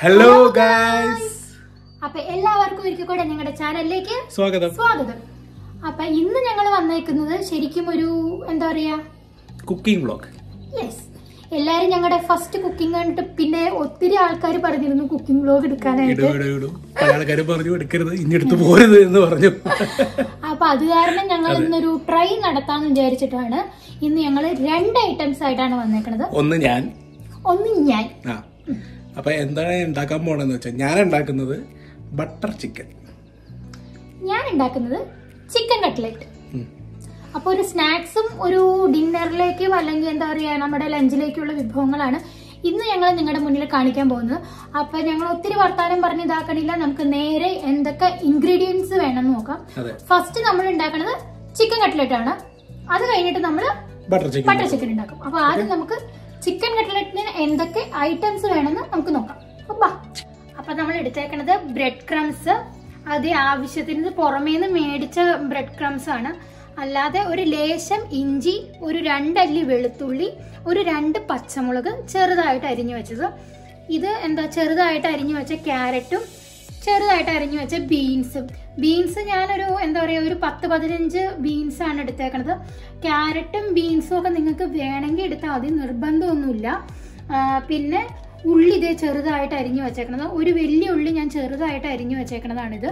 Hello guys അപ്പൊ എല്ലാവർക്കും ഒരിക്കൽ കൂടെ ഞങ്ങളുടെ ചാനലിലേക്ക് സ്വാഗതം സ്വാഗതം അപ്പൊ ഇന്ന് ഞങ്ങൾ വന്നേക്കുന്നത് ശരിക്കും ഒരു എന്താ പറയാ കുക്കിംഗ് വ്ളോഗ് യെസ് എല്ലാരും ഞങ്ങളുടെ ഫസ്റ്റ് കുക്കിംഗ് കണ്ടിട്ട് പിന്നെ ഒത്തിരി ആൾക്കാർ പറഞ്ഞിരുന്നു കുക്കിംഗ് വ്ലോഗ് എടുക്കാനായിട്ട് ഇടൂ ഇടൂ ഇടൂ പല ആൾക്കാർ പറഞ്ഞു എടുക്കരുത് ഇനി എടുത്ത് പോരുത് എന്ന് പറഞ്ഞു അപ്പൊ അത് കാരണം ഞങ്ങൾ ഇന്നൊരു ട്രൈ നടത്താന്ന് വിചാരിച്ചിട്ടാണ് ഇന്ന് ഞങ്ങൾ രണ്ട് ഐറ്റംസ് ആയിട്ടാണ് വന്നേക്കുന്നത് ഒന്ന് ഞാൻ ഒന്ന് ഞാൻ ആ അപ്പൊ എന്താണ് ഉണ്ടാക്കാൻ പോണെന്ന് വെച്ചാൽ ഞാൻ ഉണ്ടാക്കുന്നത് ബട്ടർ ചിക്കൻ ഞാൻ ഉണ്ടാക്കുന്നത് ചിക്കൻ കട്ട്ലറ്റ് അപ്പോൾ ഒരു സ്നാക്സും ഒരു ഡിന്നറിലേക്കും അല്ലെങ്കിൽ എന്താ പറയുക നമ്മുടെ ലഞ്ചിലേക്കുള്ള വിഭവങ്ങളാണ് ഇന്ന് ഞങ്ങൾ നിങ്ങളുടെ മുന്നിൽ കാണിക്കാൻ പോകുന്നത് അപ്പൊ ഞങ്ങൾ ഒത്തിരി വർത്താനം പറഞ്ഞ് ഇതാക്കണില്ല നമുക്ക് നേരെ എന്തൊക്കെ ഇൻഗ്രീഡിയൻസ് വേണമെന്ന് നോക്കാം അതെ ഫസ്റ്റ് നമ്മൾ ഉണ്ടാക്കുന്നത് ചിക്കൻ കട്ട്ലറ്റ് ആണ് അത് കഴിഞ്ഞിട്ട് നമ്മൾ ബട്ടർ ചിക്കൻ ബട്ടർ ചിക്കൻ ഉണ്ടാക്കും അപ്പൊ ആദ്യം നമുക്ക് ചിക്കൻ കട്ട്ലറ്റിന് എന്തൊക്കെ ഐറ്റംസ് വേണമെന്ന് നമുക്ക് നോക്കാം അപ്പൊ ബാ. അപ്പൊ നമ്മൾ എടുത്തേക്കണത് ബ്രെഡ് ക്രംസ് അത് ആവശ്യത്തിന് പുറമേന്ന് മേടിച്ച ബ്രെഡ് ക്രംസ് ആണ് അല്ലാതെ ഒരു ലേശം ഇഞ്ചി ഒരു രണ്ടല്ലി വെളുത്തുള്ളി ഒരു രണ്ട് പച്ചമുളക് ചെറുതായിട്ട് അരിഞ്ഞു വെച്ചത് ഇത് എന്താ ചെറുതായിട്ട് അരിഞ്ഞു വെച്ച ക്യാരറ്റും ചെറുതായിട്ട് അരിഞ്ഞു വെച്ച ബീൻസും ബീൻസ് ഞാനൊരു എന്താ പറയുക ഒരു പത്ത് പതിനഞ്ച് ബീൻസ് ആണ് എടുത്തേക്കണത് ക്യാരറ്റും ബീൻസും ഒക്കെ നിങ്ങൾക്ക് വേണമെങ്കിൽ എടുത്താൽ മതി നിർബന്ധമൊന്നുമില്ല ആ, പിന്നെ ഉള്ളി ഇതേ ചെറുതായിട്ട് അരിഞ്ഞു വെച്ചേക്കണത് ഒരു വലിയ ഉള്ളി ഞാൻ ചെറുതായിട്ട് അരിഞ്ഞു വെച്ചേക്കണതാണിത്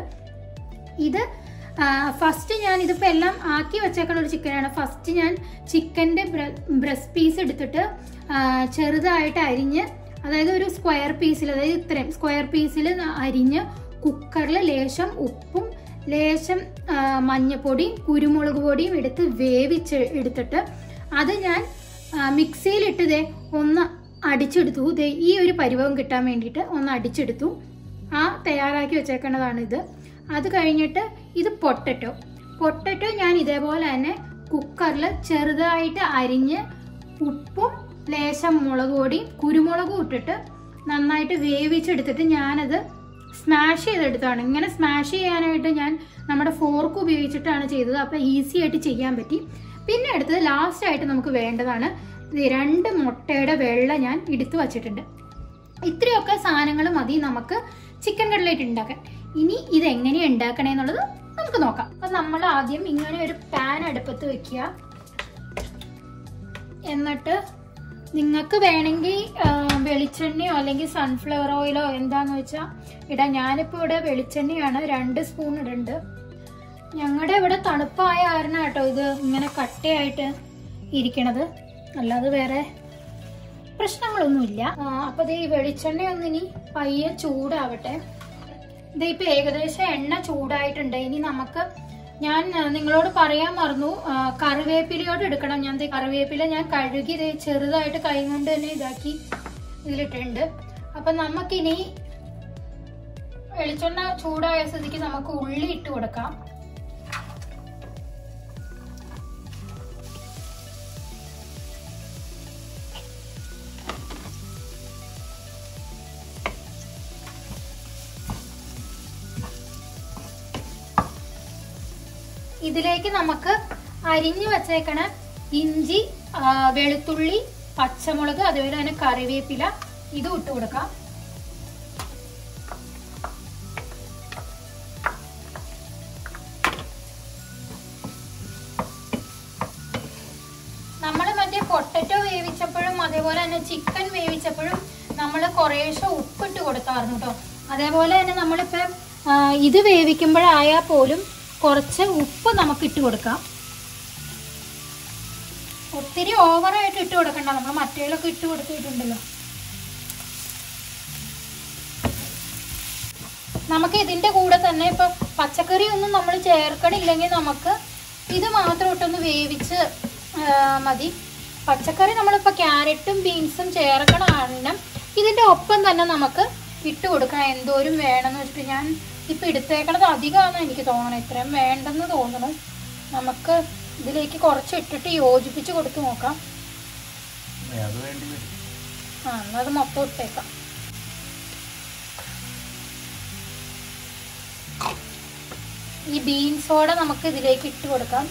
ഇത് ഫസ്റ്റ് ഞാൻ ഇതിപ്പോൾ എല്ലാം ആക്കി വെച്ചേക്കണ ഒരു ചിക്കനാണ് ഫസ്റ്റ് ഞാൻ ചിക്കൻ്റെ ബ്രസ്റ്റ് പീസ് എടുത്തിട്ട് ആ, ചെറുതായിട്ട് അരിഞ്ഞ് അതായത് ഒരു സ്ക്വയർ പീസിൽ അതായത് ഇത്രയും സ്ക്വയർ പീസിൽ അരിഞ്ഞ് കുക്കറിൽ ലേശം ഉപ്പും ലേശം ആ, മഞ്ഞപ്പൊടിയും കുരുമുളക് പൊടിയും എടുത്ത് വേവിച്ച് എടുത്തിട്ട് അത് ഞാൻ മിക്സിയിലിട്ട് ദേ ഒന്ന് അടിച്ചെടുത്തു ദേ ഈ ഒരു പരിവം കിട്ടാൻ വേണ്ടിയിട്ട് ഒന്ന് അടിച്ചെടുത്തു ആ തയ്യാറാക്കി വെച്ചേക്കേണ്ടതാണ് ഇത് അത് കഴിഞ്ഞിട്ട് ഇത് പൊട്ടറ്റോ പൊട്ടറ്റോ ഞാൻ ഇതേപോലെ തന്നെ കുക്കറിൽ ചെറുതായിട്ട് അരിഞ്ഞ് ഉപ്പും ലേശം മുളക് പൊടിയും കുരുമുളകും ഇട്ടിട്ട് നന്നായിട്ട് വേവിച്ചെടുത്തിട്ട് ഞാനത് സ്മാഷ് ചെയ്തെടുത്താണ് ഇങ്ങനെ സ്മാഷ് ചെയ്യാനായിട്ട് ഞാൻ നമ്മുടെ ഫോർക്ക് ഉപയോഗിച്ചിട്ടാണ് ചെയ്തത് അപ്പം ഈസി ആയിട്ട് ചെയ്യാൻ പറ്റി പിന്നെ അടുത്തത് ലാസ്റ്റ് ആയിട്ട് നമുക്ക് വേണ്ടതാണ് ഇത് രണ്ട് മുട്ടയുടെ വെള്ള ഞാൻ എടുത്തു വച്ചിട്ടുണ്ട് ഇത്രയൊക്കെ സാധനങ്ങൾ മതി നമുക്ക് ചിക്കൻ കട്ട്ലേറ്റ് ഉണ്ടാക്കാൻ ഇനി ഇത് എങ്ങനെയാണ് ഉണ്ടാക്കണേ എന്നുള്ളത് നമുക്ക് നോക്കാം അപ്പൊ നമ്മൾ ആദ്യം ഇങ്ങനെ ഒരു പാൻ അടുപ്പത്ത് വെക്കുക എന്നിട്ട് നിങ്ങൾക്ക് വേണമെങ്കിൽ ആ, വെളിച്ചെണ്ണയോ അല്ലെങ്കിൽ സൺഫ്ലവർ ഓയിലോ എന്താന്ന് വെച്ചാൽ ഇടാം ഞാനിപ്പോൾ ഇവിടെ വെളിച്ചെണ്ണയാണ് രണ്ട് സ്പൂൺ ഇടുന്നുണ്ട് ഞങ്ങളുടെ ഇവിടെ തണുപ്പായ കാരണം കേട്ടോ ഇത് ഇങ്ങനെ കട്ടയായിട്ട് ഇരിക്കണത് അല്ലാതെ വേറെ പ്രശ്നങ്ങളൊന്നുമില്ല ആ, അപ്പൊ ദേ ഈ വെളിച്ചെണ്ണ ഒന്ന് ഇനി പയ്യെ ചൂടാവട്ടെ ഇത് ഇപ്പൊ ഏകദേശം എണ്ണ ചൂടായിട്ടുണ്ട് ഇനി നമുക്ക് ഞാൻ ആ, നിങ്ങളോട് പറയാൻ മറന്നു ആ, കറിവേപ്പിലയോട് എടുക്കണം ഞാൻ ദേ കറിവേപ്പില ഞാൻ കഴുകി ദേ ചെറുതായിട്ട് കൈ കൊണ്ട് തന്നെ ഇതാക്കി ഇതിലിട്ടുണ്ട് അപ്പൊ നമുക്കിനി വെളിച്ചെണ്ണ ചൂടായ സ്ഥിതിക്ക് നമുക്ക് ഉള്ളി ഇട്ട് കൊടുക്കാം ഇതിലേക്ക് നമുക്ക് അരിഞ്ഞു വച്ചേക്കണ ഇഞ്ചി ആ, വെളുത്തുള്ളി പച്ചമുളക് അതുപോലെ തന്നെ കറിവേപ്പില ഇത് ഇട്ട് കൊടുക്കാം നമ്മൾ മറ്റേ പൊട്ടറ്റോ വേവിച്ചപ്പോഴും അതേപോലെ തന്നെ ചിക്കൻ വേവിച്ചപ്പോഴും നമ്മൾ കുറേശ്ശെ ഉപ്പിട്ട് കൊടുത്തായിരുന്നു കേട്ടോ അതേപോലെ തന്നെ നമ്മളിപ്പോൾ ഇത് വേവിക്കുമ്പോഴായാൽ പോലും കുറച്ച് ഉപ്പ് നമുക്ക് ഇട്ട് കൊടുക്കാം ഒത്തിരി ഓവറായിട്ട് ഇട്ട് കൊടുക്കണ്ട നമ്മൾ മറ്റേലൊക്കെ ഇട്ട് കൊടുത്തിട്ടുണ്ടല്ലോ നമുക്ക് ഇതിന്റെ കൂടെ തന്നെ ഇപ്പൊ പച്ചക്കറി ഒന്നും നമ്മൾ ചേർക്കണില്ലെങ്കിൽ നമുക്ക് ഇത് മാത്രം ഇട്ടൊന്ന് വേവിച്ച് ആ, മതി പച്ചക്കറി നമ്മളിപ്പോൾ ക്യാരറ്റും ബീൻസും ചേർക്കണ കാരണം ഇതിന്റെ ഒപ്പം തന്നെ നമുക്ക് ഇട്ട് കൊടുക്കണം എന്തോരം വേണമെന്ന് വെച്ചിട്ട് ഞാൻ ഇപ്പം എടുത്തേക്കണത് അധികമാണെന്ന് എനിക്ക് തോന്നണം ഇത്രയും വേണ്ടെന്ന് തോന്നുന്നു നമുക്ക് ഇതിലേക്ക് കുറച്ച് ഇട്ടിട്ട് യോജിപ്പിച്ച് കൊടുത്ത് നോക്കാം ആ എന്നാൽ അത് മൊത്തം ഇട്ടേക്കാം ഈ ബീൻസോടെ നമുക്ക് ഇതിലേക്ക് ഇട്ട് കൊടുക്കാം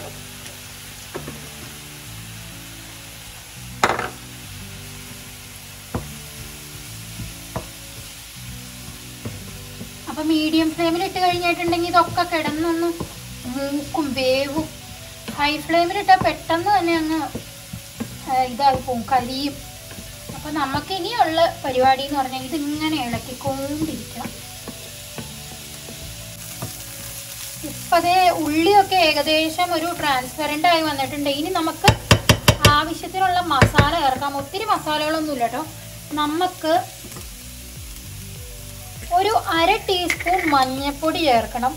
മീഡിയം ഫ്ലെയിമിൽ ഇട്ട് കഴിഞ്ഞിട്ടുണ്ടെങ്കിൽ ഇതൊക്കെ കിടന്നൊന്ന് മൂക്കും വേവും ഹൈ ഫ്ലെയിമിൽ ഇട്ടാൽ പെട്ടെന്ന് തന്നെ അങ്ങ് ആ, ഇതായി പോകും കരിയും അപ്പൊ നമുക്ക് ഇനിയുള്ള പരിപാടി എന്ന് പറഞ്ഞാൽ ഇതിങ്ങനെ ഇളക്കിക്കൊണ്ടിരിക്കണം ഇപ്പതേ ഉള്ളിയൊക്കെ ഏകദേശം ഒരു ട്രാൻസ്പെറന്റ് ആയി വന്നിട്ടുണ്ട് ഇനി നമുക്ക് ആവശ്യത്തിനുള്ള മസാല ചേർക്കാം ഒത്തിരി മസാലകളൊന്നും ഇല്ല കേട്ടോ നമുക്ക് ഒരു അര ടീസ്പൂൺ മഞ്ഞൾപ്പൊടി ചേർക്കണം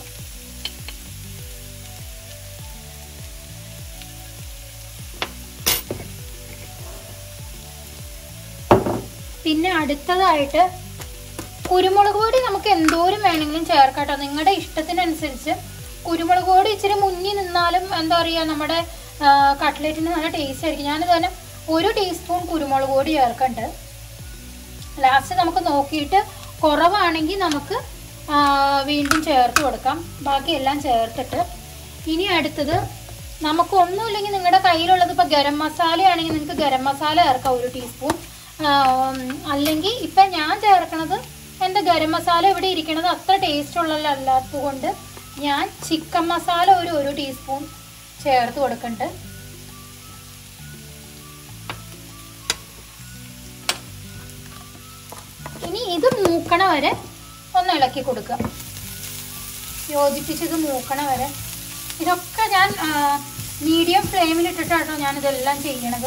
പിന്നെ അടുത്തതായിട്ട് കുരുമുളക് പൊടി നമുക്ക് എന്തോരം വേണമെങ്കിലും ചേർക്കാം കേട്ടോ നിങ്ങളുടെ ഇഷ്ടത്തിനനുസരിച്ച് കുരുമുളക് പൊടി ഇച്ചിരി മുന്നിൽ നിന്നാലും എന്താ പറയുക നമ്മുടെ ആ, കട്ട്ലറ്റിന് നല്ല ടേസ്റ്റ് ആയിരിക്കും ഞാനിത് തന്നെ ഒരു ടീസ്പൂൺ കുരുമുളക് പൊടി ചേർക്കണ്ട് ലാസ്റ്റ് നമുക്ക് നോക്കിയിട്ട് കുറവാണെങ്കിൽ നമുക്ക് ആ, വീണ്ടും ചേർത്ത് കൊടുക്കാം ബാക്കി എല്ലാം ചേർത്തിട്ട് ഇനി അടുത്തത് നമുക്ക് ഒന്നുമില്ലെങ്കിൽ നിങ്ങളുടെ കയ്യിലുള്ളത് ഇപ്പോൾ ഗരം മസാല ആണെങ്കിൽ നിങ്ങൾക്ക് ഗരം മസാല ചേർക്കാം ഒരു ടീസ്പൂൺ അല്ലെങ്കിൽ ഇപ്പം ഞാൻ ചേർക്കണത് എൻ്റെ ഗരം മസാല ഇവിടെ ഇരിക്കണത് അത്ര ടേസ്റ്റ് ഉള്ളതല്ലാത്തത് കൊണ്ട് ഞാൻ ചിക്കൻ മസാല ഒരു ഒരു ടീസ്പൂൺ ചേർത്ത് കൊടുക്കുന്നുണ്ട് ഇനി ഇത് മൂക്കണ വരെ ഒന്ന് ഇളക്കി കൊടുക്കുക യോജിപ്പിച്ചത് മൂക്കണ വരെ ഇതൊക്കെ ഞാൻ മീഡിയം ഫ്ലെയിമിൽ ഇട്ടിട്ടാട്ടോ ഞാൻ ഇതെല്ലാം ചെയ്യണത്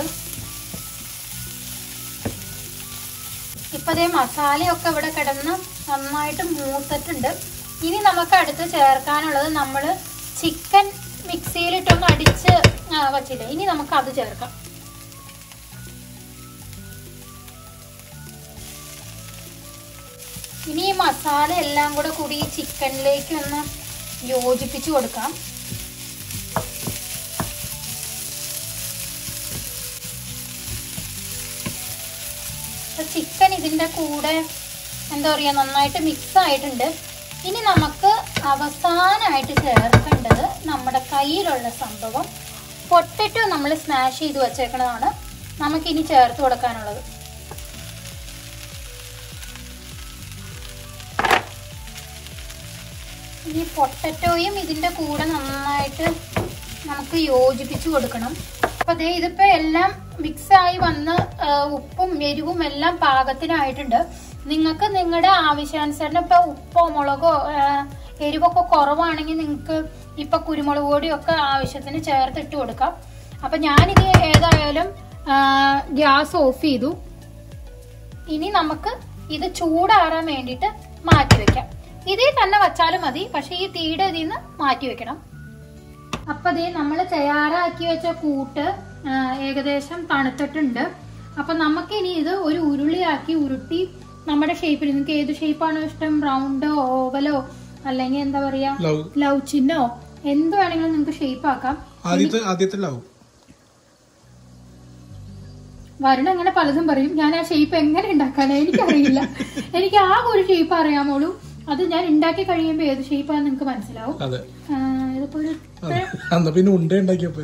ഇപ്പൊ ദേ മസാലയൊക്കെ ഇവിടെ കിടന്ന് നന്നായിട്ട് മൂത്തിട്ടുണ്ട് ഇനി നമുക്ക് അടുത്ത് ചേർക്കാനുള്ളത് നമ്മൾ ചിക്കൻ മിക്സിയിലിട്ടൊന്ന് അടിച്ച് ആ, വച്ചില്ലേ ഇനി നമുക്ക് അത് ചേർക്കാം ഇനി ഈ മസാല എല്ലാം കൂടെ കൂടി ഈ ചിക്കനിലേക്ക് ഒന്ന് യോജിപ്പിച്ച് കൊടുക്കാം അപ്പൊ ചിക്കൻ ഇതിന്റെ കൂടെ എന്താ പറയാ നന്നായിട്ട് മിക്സ് ആയിട്ടുണ്ട് ഇനി നമുക്ക് അവസാനമായിട്ട് ചേർക്കേണ്ടത് നമ്മുടെ കയ്യിലുള്ള സംഭവം പൊട്ടറ്റോ നമ്മൾ സ്മാഷ് ചെയ്ത് വെച്ചേക്കണതാണ് നമുക്കിനി ചേർത്ത് കൊടുക്കാനുള്ളത് ഈ പൊട്ടറ്റോയും ഇതിന്റെ കൂടെ നന്നായിട്ട് നമുക്ക് യോജിപ്പിച്ച് കൊടുക്കണം അപ്പൊ ദേ ഇതിപ്പോ എല്ലാം മിക്സ് ആയി വന്ന് ആ, ഉപ്പും എരിവും എല്ലാം പാകത്തിനായിട്ടുണ്ട് നിങ്ങൾക്ക് നിങ്ങളുടെ ആവശ്യാനുസരണം ഇപ്പൊ ഉപ്പോ മുളകോ ആ, എരിവൊക്കെ കുറവാണെങ്കിൽ നിങ്ങൾക്ക് ഇപ്പൊ കുരുമുളക് പൊടിയൊക്കെ ആവശ്യത്തിന് ചേർത്തിട്ട് കൊടുക്കാം അപ്പൊ ഞാനിത് ഏതായാലും ഗ്യാസ് ഓഫ് ചെയ്തു ഇനി നമുക്ക് ഇത് ചൂടാറാൻ വേണ്ടിയിട്ട് മാറ്റി വെക്കാം ഇതിൽ തന്നെ വച്ചാലും മതി പക്ഷെ ഈ തീയുടെ ഇതിൽ നിന്ന് മാറ്റി വെക്കണം അപ്പൊ ദേ നമ്മൾ തയ്യാറാക്കി വെച്ച കൂട്ട് ആ, ഏകദേശം തണുത്തിട്ടുണ്ട് അപ്പൊ നമുക്ക് ഇനി ഇത് ഒരു ഉരുളിയാക്കി ഉരുട്ടി നമ്മുടെ ഷേപ്പിൽ നിങ്ങൾക്ക് ഏത് ഷേപ്പാണോ ഇഷ്ടം റൗണ്ടോ ഓവലോ അല്ലെങ്കിൽ എന്താ പറയാ ലവ് ലവ് ചിഹ്നോ എന്ത് വേണമെങ്കിലും നിങ്ങൾക്ക് ഷേപ്പ് ആക്കാം ആദ്യത്തെ ആദ്യത്തെ ലവ് വരുൺ അങ്ങനെ പലതും പറയും ഞാൻ ആ ഷേപ്പ് എങ്ങനെ ഉണ്ടാക്കാനാ എനിക്കറിയില്ല എനിക്ക് ആ ഒരു ഷേപ്പ് അറിയാമോളൂ അത് ഞാൻ ഉണ്ടാക്കി കഴിയുമ്പോ ഏത് ഷേപ്പാന്ന് നിങ്ങൾക്ക് മനസ്സിലാവും അതെ ആ, ഇതിപ്പോ ഒരു അതെ അന്ന് പിന്നെ ഉണ്ട ഉണ്ടാക്കിയപ്പോ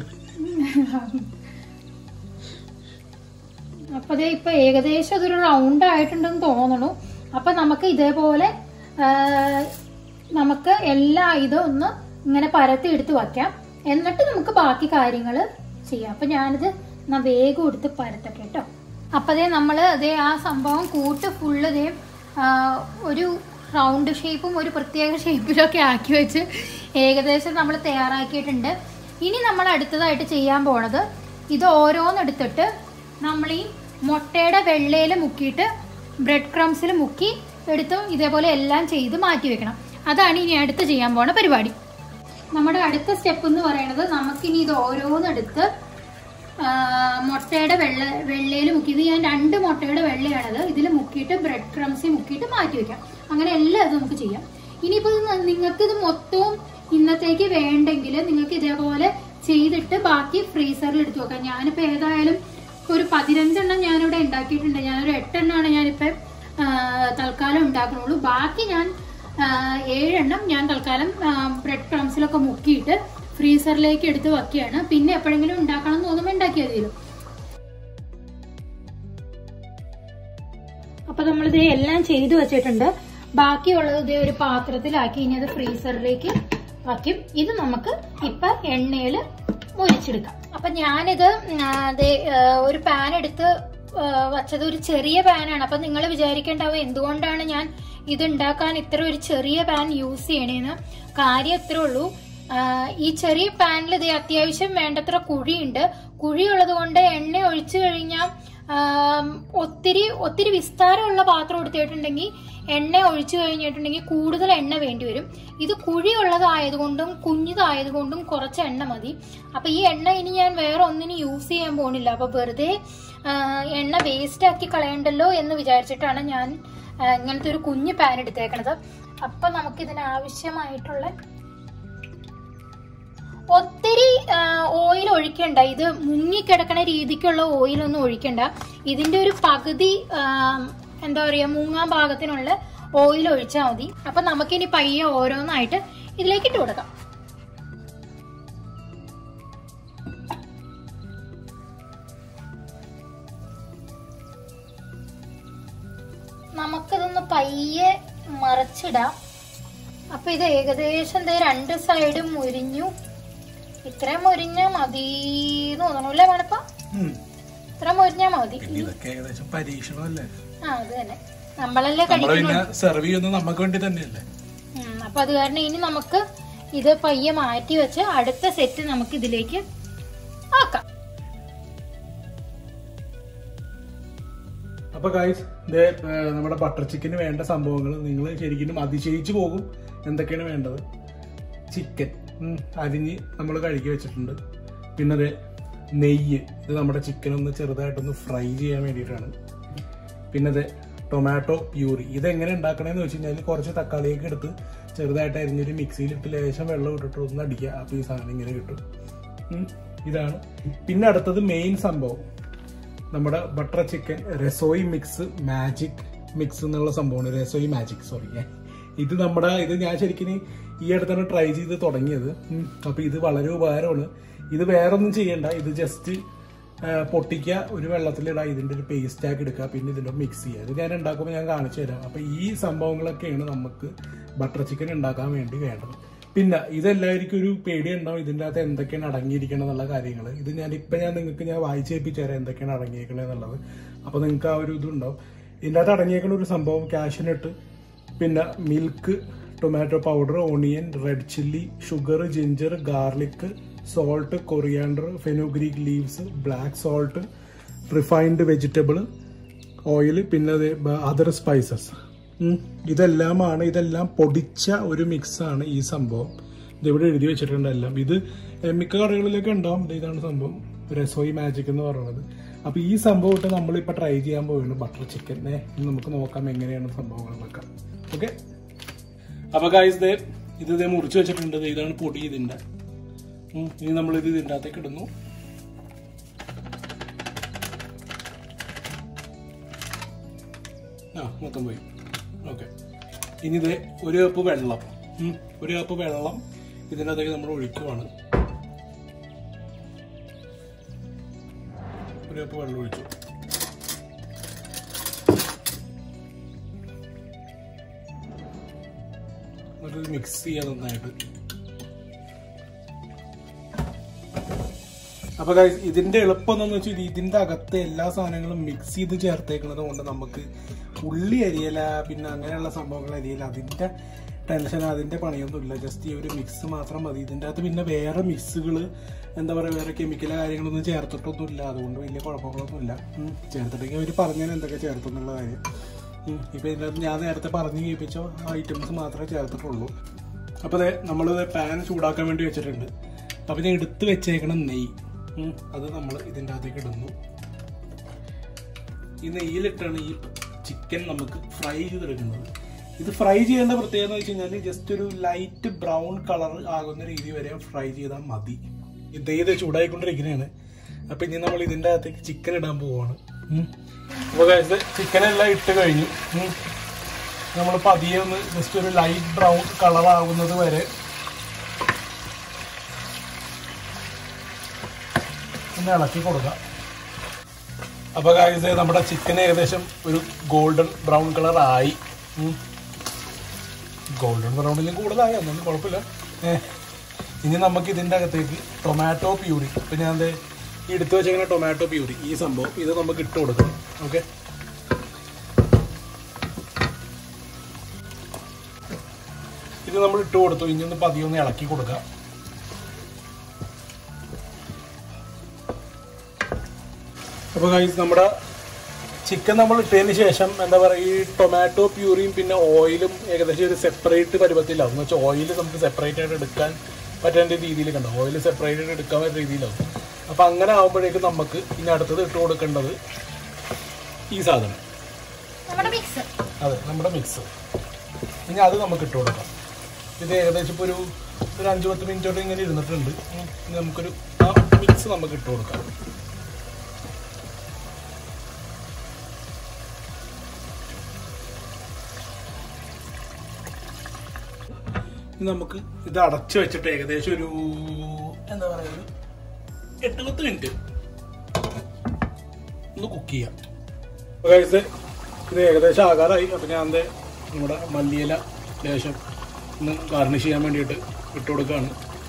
അപ്പൊ ദേ ഇപ്പൊ ഏകദേശം അതൊരു റൗണ്ട് ആയിട്ടുണ്ടെന്ന് തോന്നുന്നു അപ്പൊ നമുക്ക് ഇതേപോലെ ആ, നമുക്ക് എല്ലാ ഇതും ഒന്ന് ഇങ്ങനെ പരത്തി എടുത്ത് വയ്ക്കാം എന്നിട്ട് നമുക്ക് ബാക്കി കാര്യങ്ങൾ ചെയ്യാം അപ്പൊ ഞാനിത് എന്നാ വേഗം എടുത്ത് പരത്തട്ടെ കേട്ടോ അപ്പൊ ദേ നമ്മള് അതേ ആ സംഭവം കൂട്ട് ഫുള്ള് ദേ ആ, ഒരു റൗണ്ട് ഷേപ്പും ഒരു പ്രത്യേക ഷേപ്പിലൊക്കെ ആക്കി വെച്ച് ഏകദേശം നമ്മൾ തയ്യാറാക്കിയിട്ടുണ്ട് ഇനി നമ്മൾ അടുത്തതായിട്ട് ചെയ്യാൻ പോണത് ഇത് ഓരോന്നെടുത്തിട്ട് നമ്മൾ ഈ മുട്ടയുടെ വെള്ളയിൽ മുക്കിയിട്ട് ബ്രെഡ് ക്രംസിൽ മുക്കി എടുത്ത് ഇതേപോലെ എല്ലാം ചെയ്ത് മാറ്റി വെക്കണം അതാണ് ഇനി അടുത്ത് ചെയ്യാൻ പോണ പരിപാടി നമ്മുടെ അടുത്ത സ്റ്റെപ്പ് എന്ന് പറയുന്നത് നമുക്കിനി ഇത് ഓരോന്നെടുത്ത് ആ, മുട്ടയുടെ വെള്ള വെള്ളയിൽ മുക്കി ഇത് ഞാൻ രണ്ട് മുട്ടയുടെ വെള്ളയാണത് ഇതിൽ മുക്കിയിട്ട് ബ്രെഡ് ക്രംസിൽ മുക്കിയിട്ട് മാറ്റി വെക്കാം അങ്ങനെ എല്ലാം ഇത് നമുക്ക് ചെയ്യാം ഇനിയിപ്പോൾ നിങ്ങൾക്ക് ഇത് മൊത്തവും ഇന്നത്തേക്ക് വേണ്ടെങ്കിൽ നിങ്ങൾക്ക് ഇതേപോലെ ചെയ്തിട്ട് ബാക്കി ഫ്രീസറിൽ എടുത്ത് വെക്കാം ഞാനിപ്പോൾ ഏതായാലും ഒരു പതിനഞ്ചെണ്ണം ഞാനിവിടെ ഉണ്ടാക്കിയിട്ടുണ്ട് ഞാനൊരു എട്ടെണ്ണമാണ് ഞാനിപ്പോൾ ആ, തൽക്കാലം ഉണ്ടാക്കണുള്ളൂ ബാക്കി ഞാൻ ആ, ഏഴെണ്ണം ഞാൻ തൽക്കാലം ബ്രെഡ് ക്രംസിലൊക്കെ മുക്കിയിട്ട് ഫ്രീസറിലേക്ക് എടുത്ത് വെക്കുകയാണ് പിന്നെ എപ്പോഴെങ്കിലും ഉണ്ടാക്കണം എന്ന് തോന്നുമ്പോൾ ഉണ്ടാക്കിയാൽ മതിയല്ലോ അപ്പൊ നമ്മളിത് എല്ലാം ചെയ്തു വെച്ചിട്ടുണ്ട് ബാക്കിയുള്ളത് ഇതേ ഒരു പാത്രത്തിലാക്കി ഇനി അത് ഫ്രീസറിലേക്ക് വയ്ക്കും ഇത് നമുക്ക് ഇപ്പൊ എണ്ണയിൽ മുരിച്ചെടുക്കാം അപ്പൊ ഞാനിത് ആ, ദേ, ആ, ഒരു പാൻ എടുത്ത് ആ, വച്ചത് ഒരു ചെറിയ പാനാണ് അപ്പൊ നിങ്ങൾ വിചാരിക്കേണ്ടാവും എന്തുകൊണ്ടാണ് ഞാൻ ഇത് ഉണ്ടാക്കാൻ ഇത്ര ഒരു ചെറിയ പാൻ യൂസ് ചെയ്യണേന്ന് കാര്യം ഇത്രേ ഉള്ളൂ ആ, ഈ ചെറിയ പാനിൽ ഇത് അത്യാവശ്യം വേണ്ടത്ര കുഴിയുണ്ട് കുഴിയുള്ളത് കൊണ്ട് എണ്ണ ഒഴിച്ചു കഴിഞ്ഞാൽ ഒത്തിരി ഒത്തിരി വിസ്താരമുള്ള പാത്രം എടുത്തിട്ടുണ്ടെങ്കിൽ എണ്ണ ഒഴിച്ചു കഴിഞ്ഞിട്ടുണ്ടെങ്കിൽ കൂടുതൽ എണ്ണ വേണ്ടി വരും ഇത് കുഴിയുള്ളതായതുകൊണ്ടും കുഞ്ഞിതായതുകൊണ്ടും കുറച്ച് എണ്ണ മതി അപ്പൊ ഈ എണ്ണ ഇനി ഞാൻ വേറെ ഒന്നിനും യൂസ് ചെയ്യാൻ പോണില്ല അപ്പൊ വെറുതെ ആ, എണ്ണ വേസ്റ്റ് ആക്കി കളയണ്ടല്ലോ എന്ന് വിചാരിച്ചിട്ടാണ് ഞാൻ ആ, ഇങ്ങനത്തെ ഒരു കുഞ്ഞു പാൻ എടുത്തേക്കണത് അപ്പൊ നമുക്ക് ഇതിന് ആവശ്യമായിട്ടുള്ള ഒത്തിരി ഓയിൽ ഒഴിക്കണ്ട ഇത് മുങ്ങിക്കിടക്കണ രീതിക്കുള്ള ഓയിലൊന്നും ഒഴിക്കണ്ട ഇതിന്റെ ഒരു പകുതി ആ, എന്താ പറയാ മുങ്ങാൻ പാകത്തിനുള്ള ഓയിൽ ഒഴിച്ചാൽ മതി അപ്പൊ നമുക്കിനി പയ്യെ ഓരോന്നായിട്ട് ഇതിലേക്ക് ഇട്ട് കൊടുക്കാം നമുക്കിതൊന്ന് പയ്യെ മറച്ചിടാം അപ്പൊ ഇത് ഏകദേശം ദേ രണ്ട് സൈഡും മുരിഞ്ഞു ഇത്രയും മുരിഞ്ഞാ മതി തോന്നണു അല്ലേ മണപ്പ ഉം. ഇത്ര മുരിഞ്ഞാ മതി പിന്നെ ഇതൊക്കെ ഏകദേശം പരീക്ഷണമല്ലേ ആ അത് തന്നെ നമ്മളല്ലേ നമ്മള് കഴിക്കുന്നു പിന്നെ സെർവ് ചെയ്യുന്നത് നമുക്ക് വേണ്ടി തന്നെയല്ലേ ഉം, അപ്പൊ അത് കാരണം ഇനി നമുക്ക് ഇത് പയ്യെ മാറ്റി വെച്ച് അടുത്ത സെറ്റ് നമുക്ക് ഇതിലേക്ക് ആക്കാം അപ്പൊ ഗൈസ് ഇത് നമ്മുടെ ബട്ടർ ചിക്കന് വേണ്ട സംഭവങ്ങൾ നിങ്ങൾ ശരിക്കും അതിശയിച്ചു പോകും എന്തൊക്കെയാണ് വേണ്ടത് ചിക്കൻ അരിഞ്ഞ് നമ്മൾ കഴുകി വെച്ചിട്ടുണ്ട് പിന്നെ അത് നെയ്യ് ഇത് നമ്മുടെ ചിക്കൻ ഒന്ന് ചെറുതായിട്ടൊന്ന് ഫ്രൈ ചെയ്യാൻ വേണ്ടിയിട്ടാണ് പിന്നെ അത് ടൊമാറ്റോ പ്യൂരി ഇത് എങ്ങനെ ഉണ്ടാക്കണേന്ന് വെച്ച് കഴിഞ്ഞാൽ കുറച്ച് തക്കാളിയൊക്കെ എടുത്ത് ചെറുതായിട്ട് അരിഞ്ഞൊരു മിക്സിയിലിട്ട് ലേശം വെള്ളം ഇട്ടിട്ട് ഒന്ന് അടിക്കുക അപ്പോൾ ഈ സാധനം ഇങ്ങനെ കിട്ടും ഉം. ഇതാണ് പിന്നെ അടുത്തത് മെയിൻ സംഭവം നമ്മുടെ butter chicken Rasoi mix magic mix എന്നുള്ള സംഭവമാണ് രസോയി മാജിക് സോറി ഇത് നമ്മുടെ ഇത് ഞാൻ ശരിക്കും ഈ അടുത്താണ് ട്രൈ ചെയ്ത് തുടങ്ങിയത് ഉം. അപ്പൊ ഇത് വളരെ ഉപകാരമാണ് ഇത് വേറെ ഒന്നും ചെയ്യണ്ട ഇത് ജസ്റ്റ് പൊട്ടിക്കുക ഒരു വെള്ളത്തിലിടുക ഇതിന്റെ ഒരു പേസ്റ്റ് ആക്കി എടുക്കുക പിന്നെ ഇതിന്റെ മിക്സ് ചെയ്യുക ഇത് ഞാൻ ഉണ്ടാക്കുമ്പോൾ ഞാൻ കാണിച്ചു തരാം അപ്പൊ ഈ സംഭവങ്ങളൊക്കെയാണ് നമുക്ക് ബട്ടർ ചിക്കൻ ഉണ്ടാക്കാൻ വേണ്ടി വേണ്ടത് പിന്നെ ഇതെല്ലാവർക്കും ഒരു പേടി ഉണ്ടാവും ഇതിൻ്റെ അകത്ത് എന്തൊക്കെയാണ് അടങ്ങിയിരിക്കണം എന്നുള്ള കാര്യങ്ങൾ ഇത് ഞാൻ ഇപ്പം ഞാൻ നിങ്ങൾക്ക് ഞാൻ വായിച്ചേപ്പിച്ചു തരാം എന്തൊക്കെയാണ് അടങ്ങിയിരിക്കണത് എന്നുള്ളത് അപ്പോൾ നിങ്ങൾക്ക് ആ ഒരു ഇതുണ്ടാവും ഇതിൻ്റെ അകത്ത് അടങ്ങിയേക്കുന്ന ഒരു സംഭവം കാഷ്യനട്ട് പിന്നെ milk tomato powder onion red chilli sugar ginger garlic salt coriander fenugreek leaves black salt refined vegetable oil പിന്നെ അതർ സ്പൈസസ് ഇതെല്ലാമാണ് ഇതെല്ലാം പൊടിച്ച ഒരു മിക്സാണ് ഈ സംഭവം ഇതിവിടെ എഴുതി വെച്ചിട്ടുണ്ട് എല്ലാം ഇത് ഏഹ്, മിക്ക കടകളിലൊക്കെ ഉണ്ടാവും ദേ ഇതാണ് സംഭവം രസോയി മാജിക് എന്ന് പറയുന്നത് അപ്പൊ ഈ സംഭവം ഇട്ട് നമ്മളിപ്പോൾ ട്രൈ ചെയ്യാൻ പോവുകയാണ് ബട്ടർ ചിക്കൻ ഇനി നമുക്ക് നോക്കാം എങ്ങനെയാണ് സംഭവങ്ങൾ വെക്കാം ഓക്കെ അപ്പൊ ഗായ്സ് ദേ ഇത് ഇതേ മുറിച്ച് വെച്ചിട്ടുണ്ട് ദേ ഇതാണ് പൊടി ഇതിന്റെ ഉം, ഇനി നമ്മൾ ഇത് ഇതിൻ്റെ അകത്തേക്ക് ഇടുന്നു ആ മൊത്തം പോയി ഓക്കെ ഇനി ഇത് ഒരു കപ്പ് വെള്ളം ഉം, ഒരു കപ്പ് വെള്ളം ഇതിനകത്തേക്ക് നമ്മൾ ഒഴിക്കുവാണ് ഒരു കപ്പ് വെള്ളം ഒഴിച്ചു എന്നിട്ട് മിക്സ് ചെയ്യാൻ നന്നായിട്ട് അപ്പൊ guys, ഇതിന്റെ എളുപ്പം എന്താന്ന് വെച്ചാൽ ഇതിന്റെ അകത്തെ എല്ലാ സാധനങ്ങളും മിക്സ് ചെയ്ത് ചേർത്തേക്കുന്നത് കൊണ്ട് നമുക്ക് ഉള്ളി അരിയല പിന്നെ അങ്ങനെയുള്ള സംഭവങ്ങൾ അരിയല അതിന്റെ ടെൻഷൻ അതിന്റെ പണിയൊന്നുമില്ല ജസ്റ്റ് ഈ ഒരു മിക്സ് മാത്രം മതി ഇതിന്റെ അകത്ത് പിന്നെ വേറെ മിക്സുകൾ എന്താ പറയുക വേറെ കെമിക്കലോ കാര്യങ്ങളൊന്നും ചേർത്തിട്ടൊന്നുമില്ല അതുകൊണ്ട് വലിയ കുഴപ്പങ്ങളൊന്നുമില്ല ഉം. ചേർത്തിട്ടെങ്കിൽ അവർ പറഞ്ഞാൽ എന്തൊക്കെ ചേർത്തു എന്നുള്ള കാര്യം ഉം. ഇപ്പൊ ഇതിനകത്ത് ഞാൻ നേരത്തെ പറഞ്ഞു കേൾപ്പിച്ച ഐറ്റംസ് മാത്രമേ ചേർത്തിട്ടുള്ളൂ അപ്പോൾ അതെ നമ്മളിത് പാൻ ചൂടാക്കാൻ വേണ്ടി വെച്ചിട്ടുണ്ട് അപ്പോൾ ഞാൻ എടുത്ത് വെച്ചേക്കണം നെയ്യ് ഉം. അത് നമ്മൾ ഇതിൻ്റെ അകത്തേക്ക് ഇടുന്നു ഈ നെയ്യിലിട്ടാണ് ഈ ചിക്കൻ നമുക്ക് ഫ്രൈ ചെയ്തെടുക്കുന്നത് ഇത് ഫ്രൈ ചെയ്യേണ്ട പ്രത്യേകത എന്ന് വെച്ച് കഴിഞ്ഞാൽ ജസ്റ്റ് ഒരു ലൈറ്റ് ബ്രൗൺ കളർ ആകുന്ന രീതി വരെ ഫ്രൈ ചെയ്താൽ മതി ഇത് ഇത് ചൂടായിക്കൊണ്ടിരിക്കുന്നതാണ് അപ്പൊ ഇനി നമ്മൾ ഇതിൻ്റെ അകത്തേക്ക് ചിക്കൻ ഇടാൻ പോവാണ് അപ്പോൾ ചിക്കൻ എല്ലാം ഇട്ട് കഴിഞ്ഞു നമ്മൾ പതിയെ ഒന്ന് ജസ്റ്റ് ഒരു ലൈറ്റ് ബ്രൗൺ കളർ ആകുന്നത് വരെ ഒന്ന് ഇളക്കി കൊടുക്കാം അപ്പൊ കാര്യം നമ്മുടെ ചിക്കൻ ഏകദേശം ഒരു ഗോൾഡൻ ബ്രൗൺ കളർ ആയി ഉം. ഗോൾഡൻ ബ്രൗണിലും കൂടുതലായി ഒന്നും കുഴപ്പമില്ല ഏ, ഇനി നമുക്ക് ഇതിൻ്റെ അകത്തേക്ക് ടൊമാറ്റോ പ്യൂരി ഇപ്പം ഞാൻ ദേ ഈ എടുത്തു വെച്ചേക്കുന്ന ടൊമാറ്റോ പ്യൂരി ഈ സംഭവം ഇത് നമുക്ക് ഇട്ട് കൊടുക്കണം ഓക്കെ ഇത് നമ്മൾ ഇട്ട് കൊടുത്തു ഇനി ഒന്ന് പതിയെ ഒന്ന് ഇളക്കി കൊടുക്കാം അപ്പോൾ ഗൈസ് നമ്മുടെ ചിക്കൻ നമ്മൾ ഇട്ടതിന് ശേഷം എന്താ പറയുക ഈ ടൊമാറ്റോ പ്യൂരിയും പിന്നെ ഓയിലും ഏകദേശം ഒരു സെപ്പറേറ്റ് പരുവത്തിലാവും എന്ന് വെച്ചാൽ ഓയിൽ നമുക്ക് സെപ്പറേറ്റ് ആയിട്ട് എടുക്കാൻ പറ്റേണ്ട രീതിയിൽ കണ്ടോ ഓയിൽ സെപ്പറേറ്റ് ആയിട്ട് എടുക്കാൻ പറ്റുന്ന രീതിയിലാവും അപ്പോൾ അങ്ങനെ ആകുമ്പോഴേക്കും നമുക്ക് ഇനി അടുത്തത് ഇട്ട് കൊടുക്കേണ്ടത് ഈ സാധനം നമ്മുടെ മിക്സ് അതെ നമ്മുടെ മിക്സ് ഇനി അത് നമുക്ക് ഇട്ട് കൊടുക്കാം ഇത് ഏകദേശം ഇപ്പോൾ ഒരു ഒരു അഞ്ച് പത്ത് മിനിറ്റോട്ട് ഇങ്ങനെ ഇരുന്നിട്ടുണ്ട് ഉം. ഇനി നമുക്കൊരു ആ മിക്സ് നമുക്ക് ഇട്ട് കൊടുക്കാം ഇനി നമുക്ക് ഇത് അടച്ചു വെച്ചിട്ട് ഏകദേശം ഒരു എന്താ പറയുക ഒരു എട്ട് പത്ത് മിനിറ്റ് ഒന്ന് കുക്ക് ചെയ്യാം അപ്പോൾ guys, ഇത് ഏകദേശം ആകാറായി അപ്പം ഞാൻ ദേ നമ്മുടെ മല്ലിയില ലേശം ഒന്ന് ഗാർണിഷ് ചെയ്യാൻ വേണ്ടിയിട്ട് ഇട്ട് കൊടുക്കുകയാണ്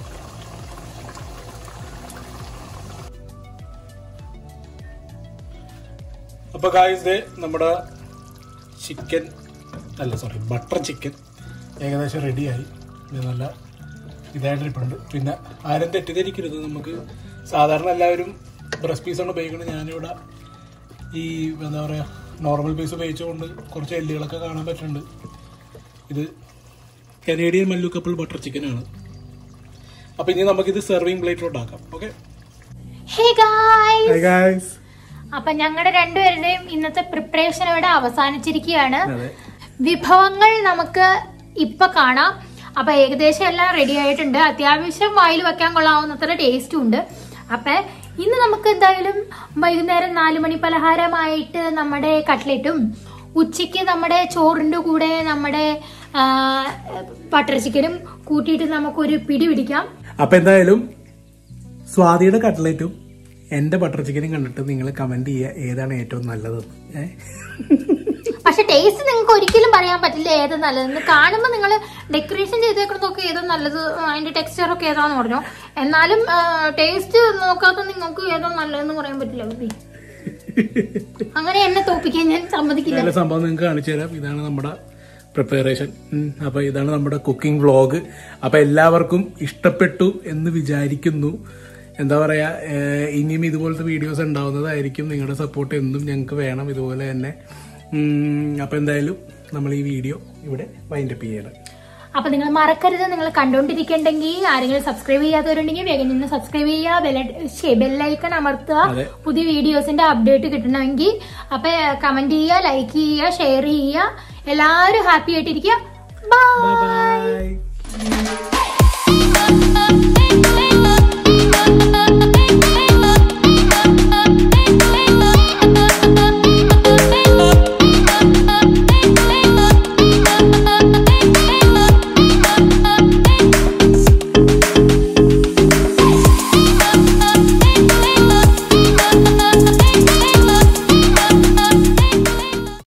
അപ്പോൾ ഗായ്സ് ദേ നമ്മുടെ ചിക്കൻ അല്ല സോറി ബട്ടർ ചിക്കൻ ഏകദേശം റെഡിയായി ഇത് നല്ല ഇതായിട്ടിരിപ്പുണ്ട് പിന്നെ ആരും തെറ്റിദ്ധരിക്കരുത് നമുക്ക് സാധാരണ എല്ലാവരും ബ്രസ്റ്റ് പീസാണ് ഉപയോഗിക്കുന്നത് ഞാനിവിടെ ഈ എന്താ പറയുക നോർമൽ പീസ് ഉപയോഗിച്ചുകൊണ്ട് കുറച്ച് എല്ലുകളൊക്കെ കാണാൻ പറ്റുന്നുണ്ട് ഇത് കനേഡിയൻ മല്ലു കപ്പിൾ ബട്ടർ ചിക്കനാണ് അപ്പോൾ ഇനി നമുക്കിത് സെർവിങ് പ്ലേറ്റിലോട്ട് ആക്കാം ഓക്കെ ഹേ ഗായ് ഗായ്സ് അപ്പൊ ഞങ്ങളുടെ രണ്ടുപേരുടെയും ഇന്നത്തെ പ്രിപ്പറേഷൻ ഇവിടെ അവസാനിച്ചിരിക്കുകയാണ് അതെ വിഭവങ്ങൾ നമുക്ക് ഇപ്പൊ കാണാം അപ്പൊ ഏകദേശം എല്ലാം റെഡി ആയിട്ടുണ്ട് അത്യാവശ്യം വായിൽ വെക്കാൻ കൊള്ളാവുന്നത്ര ടേസ്റ്റും ഉണ്ട് അപ്പൊ ഇന്ന് നമുക്ക് എന്തായാലും വൈകുന്നേരം നാലു മണി പലഹാരമായിട്ട് നമ്മുടെ കട്ട്ലറ്റും ഉച്ചയ്ക്ക് നമ്മുടെ ചോറിന്റെ കൂടെ നമ്മുടെ ബട്ടർ ചിക്കനും കൂട്ടിയിട്ട് നമുക്കൊരു പിടി പിടിക്കാം അപ്പൊ എന്തായാലും സ്വാതിയുടെ കട്ട്ലറ്റും എന്റെ ബട്ടർ ചിക്കനും കണ്ടിട്ട് നിങ്ങൾ കമന്റ് ചെയ്യുക ഏതാണ് ഏറ്റവും നല്ലതെന്ന് ഏ? പക്ഷെ ടേസ്റ്റ് നിങ്ങൾക്ക് ഒരിക്കലും പറയാൻ പറ്റില്ല ഏതാ നല്ലതെന്ന് കാണുമ്പോൾ നിങ്ങൾ ഡെക്കറേഷൻ ചെയ്തേക്കുന്നതൊക്കെ ഏതാ നല്ലത് അതിന്റെ ടെക്സ്ചർ ഒക്കെ ഏതാന്ന് പറഞ്ഞു എന്നാലും ടേസ്റ്റ് നോക്കാത്ത നിങ്ങൾക്ക് ഏതാ നല്ലതെന്ന് പറയാൻ പറ്റില്ല ബേബി. അങ്ങനെ എന്നെ തോപ്പിക്കാൻ ഞാൻ സമ്മതിക്കില്ല നല്ല സംഭവം നിങ്ങൾക്ക് കാണിച്ചു തരാം ഇതാണ് നമ്മുടെ പ്രിപ്പറേഷൻ അപ്പൊ ഇതാണ് നമ്മുടെ കുക്കിംഗ് വ്ളോഗ് അപ്പൊ എല്ലാവർക്കും ഇഷ്ടപ്പെട്ടു എന്ന് വിചാരിക്കുന്നു എന്താ പറയാ ഏഹ് ഇനിയും ഇതുപോലത്തെ വീഡിയോസ് ഉണ്ടാവുന്നതായിരിക്കും നിങ്ങളുടെ സപ്പോർട്ട് എന്നും ഞങ്ങൾക്ക് വേണം ഇതുപോലെ തന്നെ ഉം, അപ്പൊ എന്തായാലും നമ്മൾ ഈ വീഡിയോ ഇവിടെ വൈൻഡപ്പ് ചെയ്യണം അപ്പൊ നിങ്ങൾ മറക്കരുത് നിങ്ങൾ കണ്ടോണ്ടിരിക്കണ്ടെങ്കിൽ ആരെങ്കിലും സബ്സ്ക്രൈബ് ചെയ്യാത്തവരുണ്ടെങ്കിൽ വേഗം നിന്ന് സബ്സ്ക്രൈബ് ചെയ്യുക ബെല്ല ബെല്ലൈക്കൺ അമർത്തുക അതെ. പുതിയ വീഡിയോസിന്റെ അപ്ഡേറ്റ് കിട്ടണമെങ്കിൽ അപ്പൊ കമന്റ് ചെയ്യുക ലൈക്ക് ചെയ്യുക ഷെയർ ചെയ്യുക എല്ലാവരും ഹാപ്പി ആയിട്ടിരിക്കുക ബൈ